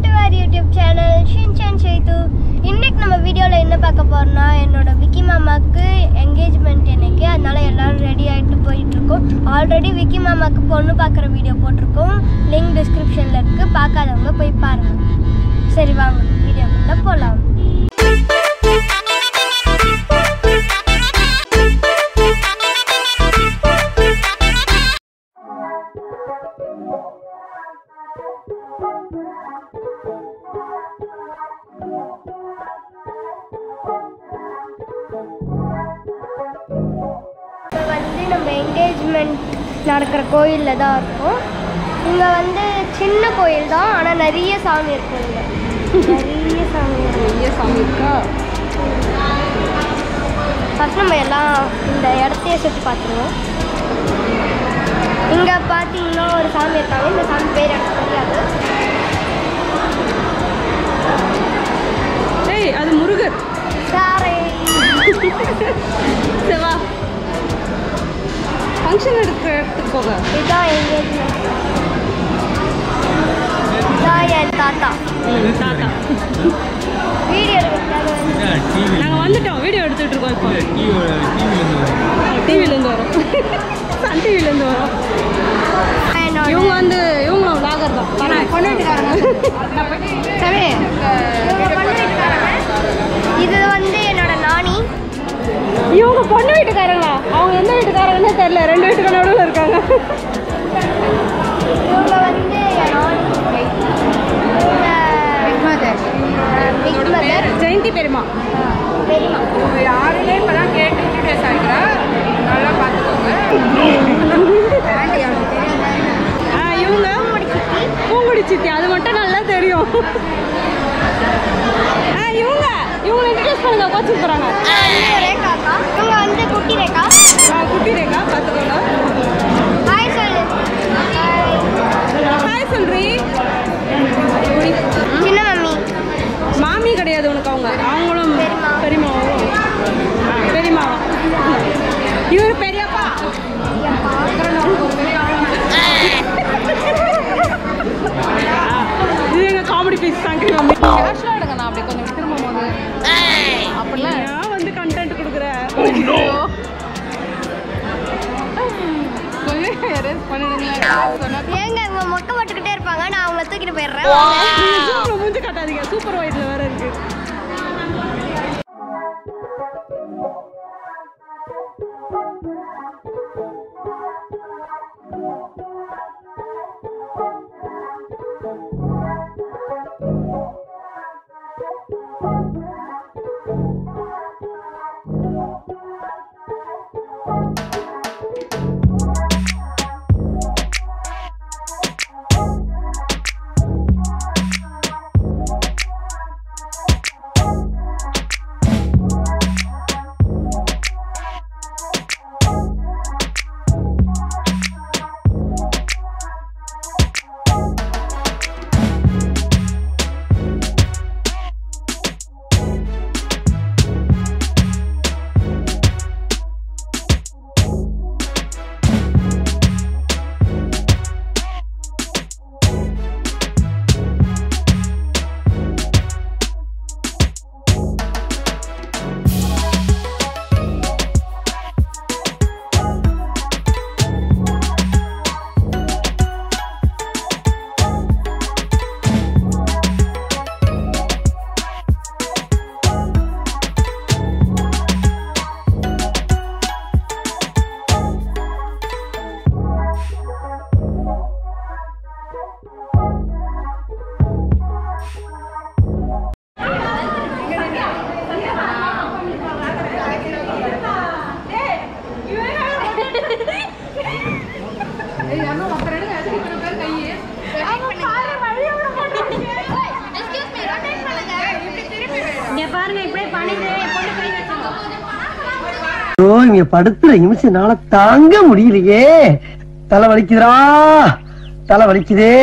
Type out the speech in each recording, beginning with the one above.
To அவர் YouTube channel Shinchan Shaithu இன்னைக்கு நம்ம வீடியோவில் என்ன பார்க்க போறோம்னா என்னோட விக்கி மாமாவுக்கு என்கேஜ்மெண்ட் எனக்கு அதனால எல்லாரும் ரெடி ஆகிட்டு போயிட்டு இருக்கோம் ஆல்ரெடி விக்கி மாமாவுக்கு பொண்ணு பார்க்குற வீடியோ போட்டிருக்கோம் லிங்க் டிஸ்கிரிப்ஷனில் இருக்கு பார்க்காதவங்க போய் பாருங்க சரி வாங்க வீடியோக்குள்ள போகலாம் இப்போ வந்து நம்ம என்கேஜ்மெண்ட் நடக்கிற கோயிலில் தான் இருக்கோம் இங்கே வந்து சின்ன கோயில் தான் ஆனால் நிறைய சாமி இருக்கும் இங்கே நிறைய சாமி இருக்கும் பெரிய சாமி இருக்கா ஃபஸ்ட் நம்ம எல்லாம் இந்த இடத்தையே சுற்றி பார்த்துருவோம் இங்கே பார்த்தீங்கன்னா ஒரு சாமி இருக்காங்க இந்த சாமி பேர் எனக்கு தெரியாது ஏய் அது முருகர் சாரை செவா ஃபங்க்ஷன் எடுக்கிற இடத்துக்கு போக இதுதான் என்கேஜ்மெண்ட் இதான் என் தாத்தா ம், தாத்தா வீடியோ எடுக்கிறதுக்காக நாங்கள் வந்துட்டோம் வீடியோ எடுத்துட்டு இருக்கோம் இப்போ டிவிலேருந்து வரோம் சன் டிவிலேருந்து வரோம் என்னோட இவங்க வந்து இவங்களும் விளாகர் தான் வரேன் பொண்ணு வீட்டுக்காரங்க சரி இவங்க பொண்ணு வீட்டுக்காரங்க இது வந்து என்னோட நானி இவங்க பொண்ணு வீட்டுக்காரங்களா அவங்க எந்த வீட்டுக்காரங்கன்னே தெரியல ரெண்டு வீட்டுக்கு நடுவில் இருக்காங்க இவங்க வந்து என் நானி இவங்க பிக் மதர் ஜெயந்தி பெருமா பெரியம்மா யாருமே இப்பதான் கேட்டு இன்ட்ரடியூஸ் ஆகிறா நல்லா பார்த்துக்கோங்க ஆ இவங்க பூங்குடி சித்தி அது மட்டும் நல்லா தெரியும் ஆ இவங்க இவங்க இன்ட்ரடியூஸ் பண்ணுங்க கோச்சிங் போகிறாங்க இவங்க ரேகாக்கா இவங்க வந்து குட்டி ரேகா ஆ குட்டி ரேகா பார்த்துக்கோங்க ஹாய் சொல்லு ஹாய் சொல்றி சின்ன மம்மி மாமி கிடையாது உனக்கு அவங்க அவங்களும் பெரியம்மா. பெரியமாவும் பெரியமாவா இவர் பெரியப்பா இது எங்க காமெடி பீஸ் தாங்க மம்மி கேஷ்லாம் எடுங்க நான் அப்படி கொஞ்சம் திரும்பும் போது அப்படிலாம் நான் வந்து கண்டென்ட் கொடுக்குறேன் கொஞ்சம் எரேஸ் பண்ணிடுங்களேன் சொன்னா ஏங்க இவங்க மொக்கை போட்டுக்கிட்டே இருப்பாங்க நான் அவங்கள தூக்கிட்டு போயிடுறேன் சூப்பர் மூஞ்சி காட்டாதீங்க சூப்பர் ஒயிட்ல வேற இருக்கு இங்க பாருங்க இப்படியே பண்ணிட்டு பொண்ணு கை வச்சிருக்கோம் ஐயோ இங்க படுத்துற நிமிஷம்னால தாங்க முடியலையே தலை வலிக்குதுடா தலை வலிக்குதே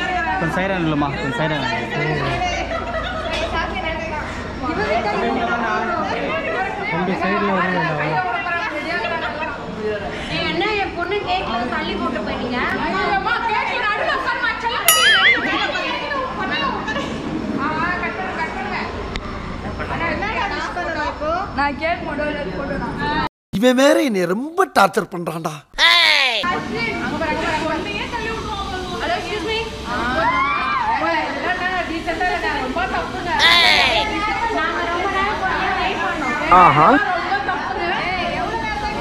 கொஞ்சம் சைரன் இல்லைம்மா கொஞ்சம் சைரன் தள்ளி போட்டு போயிட்டீங்க அம்மா கேட்டு நடுவுல உட்காருமா செல்லக்குட்டி நான் கேக் மட்டும் போட்டுறேன் இவன் வேற என்னை ரொம்ப டார்ச்சர் பண்றான்டா ஹலோ எக்ஸ்கியூஸ் மீ டீசெண்டா ரொம்ப தப்புங்க நாங்க ரொம்ப நேரம் பொறுமையா வெயிட் பண்ணோம் ஆஹா ரொம்ப தப்புங்க எவ்வளவு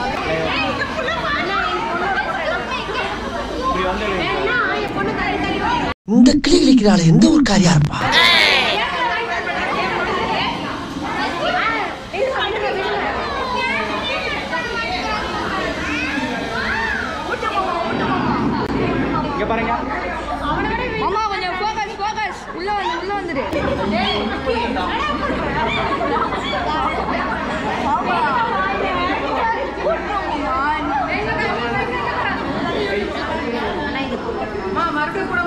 இந்த கிளி கிளிக்கிறாள் எந்த ஒரு காரியா இருப்பா அம்மா கொஞ்சம் ஃபோக்கஸ் ஃபோக்கஸ் உள்ள வந்து உள்ள வந்துடு மறுபடியும் கூட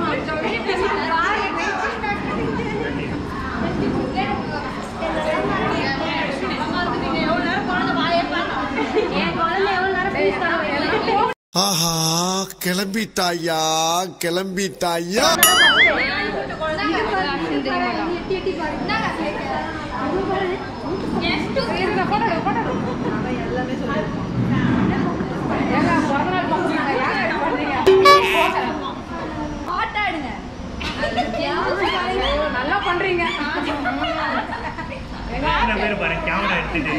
ஆஹா கிளம்பிட்டாயா கிளம்பிட்டாயா நல்லா பண்றீங்க பேர் பாருங்க கேமரா எடுத்துட்டு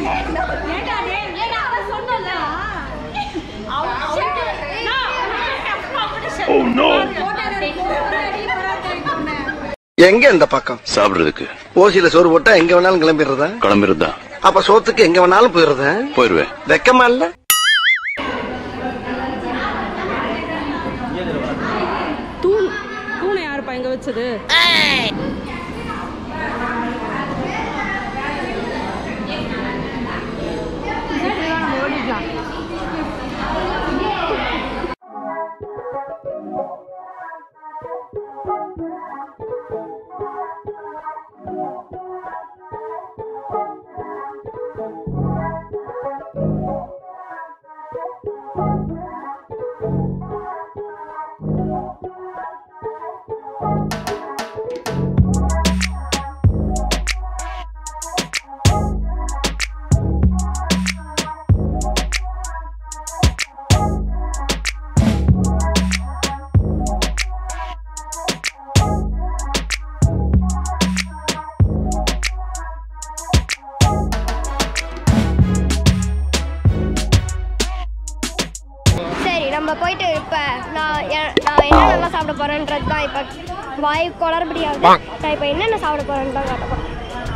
எங்க இந்த பக்கம் சாப்பிடுறதுக்கு ஓசியில சோறு போட்டா எங்க வேணாலும் கிளம்பிடுறதா கிளம்பிருந்தா அப்ப சோத்துக்கு எங்க வேணாலும் போயிடுறதா போயிருவேன் வெக்கமா இல்ல தூண் தூணை யாருப்பா இங்க வச்சது சரி நம்ம போயிட்டு இப்போ நான் எ- நான் என்னென்னலாம் சாப்பிட போகிறேன்றது தான் இப்போ வாய் குளறுபடியாகுது நான் இப்போ என்னென்ன சாப்பிட போகிறேன்னு தான் காட்ட போறேன்.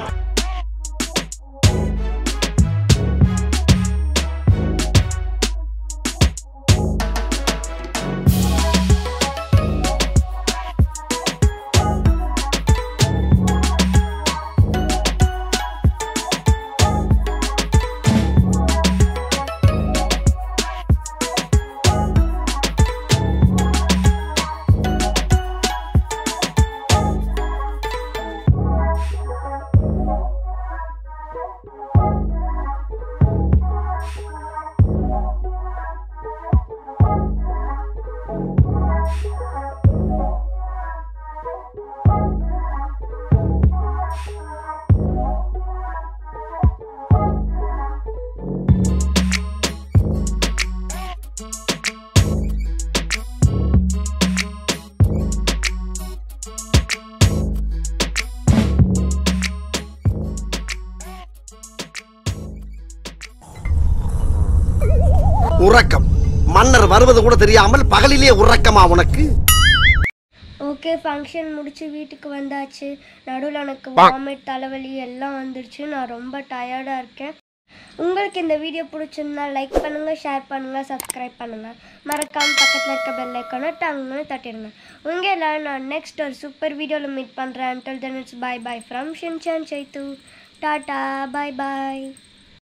உறக்கம் மன்னர் வருவது கூட தெரியாமல் பகலிலே உறக்கமா உனக்கு ஓகே ஃபங்க்ஷன் முடிச்சு வீட்டுக்கு வந்தாச்சு நடுவில் எனக்கு வாமிட் தலைவலி எல்லாம் வந்துருச்சு நான் ரொம்ப டயர்டாக இருக்கேன் உங்களுக்கு இந்த வீடியோ பிடிச்சிருந்தா லைக் பண்ணுங்கள் ஷேர் பண்ணுங்கள் சப்ஸ்கிரைப் பண்ணுங்கள் மறக்காமல் பக்கத்தில் இருக்க பெல் ஐக்கானை டங்குன்னு தட்டிடுங்க உங்கள் எல்லாரும் நான் நெக்ஸ்ட் ஒரு சூப்பர் வீடியோவில் மீட் பண்ணுறேன் until then it's bye bye from Shinchan Saithu tata bye bye